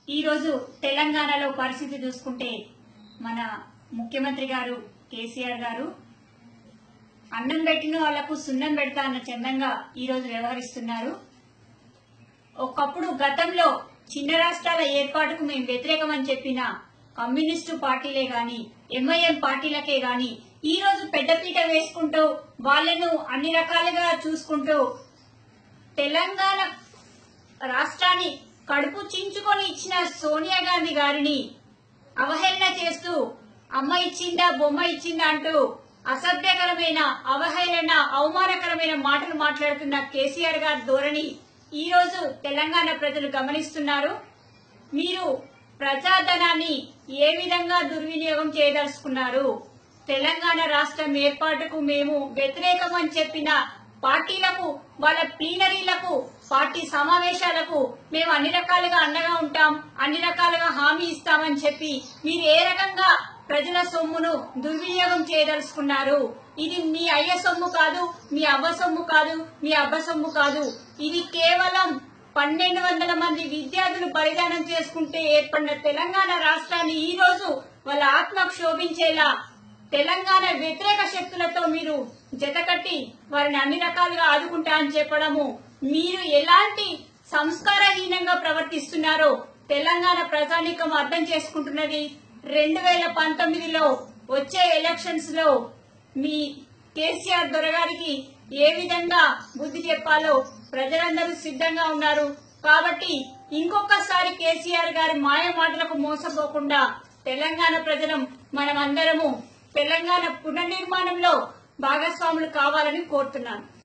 ఈరోజు తెలంగాణలో పరిస్థితి చూసుకుంటే మన ముఖ్యమంత్రి గారు కేసీఆర్ గారు అన్నం పెట్టిన వాళ్లకు సున్నం పెడతా అన్న చందంగా ఈరోజు వ్యవహరిస్తున్నారు ఒకప్పుడు గతంలో చిన్న రాష్ట్రాల ఏర్పాటుకు మేము వ్యతిరేకమని చెప్పిన కమ్యూనిస్టు పార్టీలే గాని ఎంఐఎం పార్టీలకే గాని ఈ రోజు పెద్దపీట వేసుకుంటూ వాళ్ళను అన్ని రకాలుగా చూసుకుంటూ తెలంగాణ రాష్ట్రాన్ని కడుపు చించుకొని ఇచ్చిన సోనియా గాంధీ గారిని అవహేళన చేస్తూ అమ్మ ఇచ్చిందా బొమ్మ ఇచ్చిందా అంటూ అసభ్యకరమైన అవహేళన అవమానకరమైన మాటలు మాట్లాడుతున్న కేసీఆర్ గారి ధోరణి ఈ రోజు తెలంగాణ ప్రజలు గమనిస్తున్నారు మీరు ప్రజాధనాన్ని ఏ విధంగా దుర్వినియోగం చేయదలుచుకున్నారు తెలంగాణ రాష్ట్రం ఏర్పాటుకు మేము వ్యతిరేకం అని చెప్పిన పార్టీలకు వాళ్ళ ప్లీనరీలకు పార్టీ సమావేశాలకు మేము అన్ని రకాలుగా అండగా ఉంటాం అన్ని రకాలుగా హామీ ఇస్తామని చెప్పి మీరు ఏ రకంగా ప్రజల సొమ్మును దుర్వినియోగం చేయదలుచుకున్నారు ఇది మీ అయ్య సొమ్ము కాదు మీ అవ్వ సొమ్ము కాదు మీ అబ్బ సొమ్ము కాదు ఇది కేవలం పన్నెండు వందల మంది విద్యార్థులు బలిదానం చేసుకుంటే ఏర్పడిన తెలంగాణ రాష్ట్రాన్ని ఈ రోజు వాళ్ళ ఆత్మ క్షోభించేలా తెలంగాణ వ్యతిరేక శక్తులతో మీరు జతకట్టి వారిని అన్ని రకాలుగా ఆదుకుంటా అని చెప్పడము మీరు ఎలాంటి సంస్కారహీనంగా ప్రవర్తిస్తున్నారో తెలంగాణ ప్రజానీకం అర్థం చేసుకుంటున్నది రెండు వేల పంతొమ్మిదిలో వచ్చే ఎలక్షన్స్ లో మీ కేసీఆర్ దొరగారికి ఏ విధంగా బుద్ధి చెప్పాలో ప్రజలందరూ సిద్ధంగా ఉన్నారు కాబట్టి ఇంకొకసారి కేసీఆర్ గారి మాయ మాటలకు మోసపోకుండా తెలంగాణ ప్రజలం మనమందరము తెలంగాణ పునర్నిర్మాణంలో భాగస్వాములు కావాలని కోరుతున్నాను